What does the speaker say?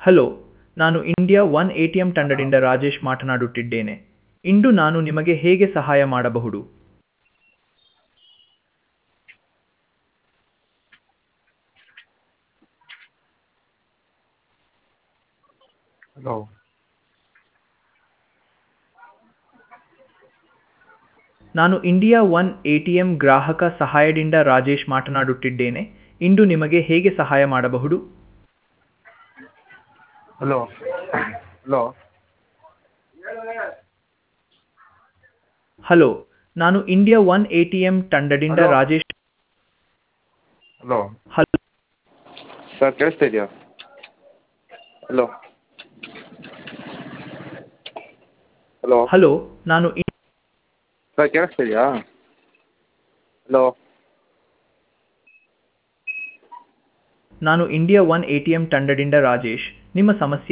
Hello ನಾನು India one A T M ತಂಡದಿಂದ ರಾಜೇಶ್ ಮಾತನಾಡುತ್ತಿದ್ದೇನೆ ಇಂದು ನಾನು ನಿಮಗೆ ಹೇಗೆ ಸಹಾಯ ಮಾಡಬಹುದು ಹಲೋ ನಾನು India one A T M ಗ್ರಾಹಕ ಸಹಾಯದಿಂದ ರಾಜೇಶ್ ಮಾತನಾಡುತ್ತಿದ್ದೇನೆ ಇಂದು ನಿಮಗೆ ಹೇಗೆ ಸಹಾಯ ಮಾಡಬಹುದು ಹಲೋ ಹಲೋ ಹಲೋ ನಾನು India one A T M ತಂಡದಿಂದ hello. Rajesh hello hello sir ಕೇಳಿಸ್ತಾ ಇದೆಯಾ ಹಲೋ ಹಲೋ ಹಲೋ ನಾನು ಇ- ಸರ್ ಕೇಳಿಸ್ತಾ ಇದೆಯಾ ಹಲೋ ನಾನು India one A T M ತಂಡದಿಂದ ರಾಜೇಶ್ ನಿಮ್ಮ ಸಮಸ್ಯೆ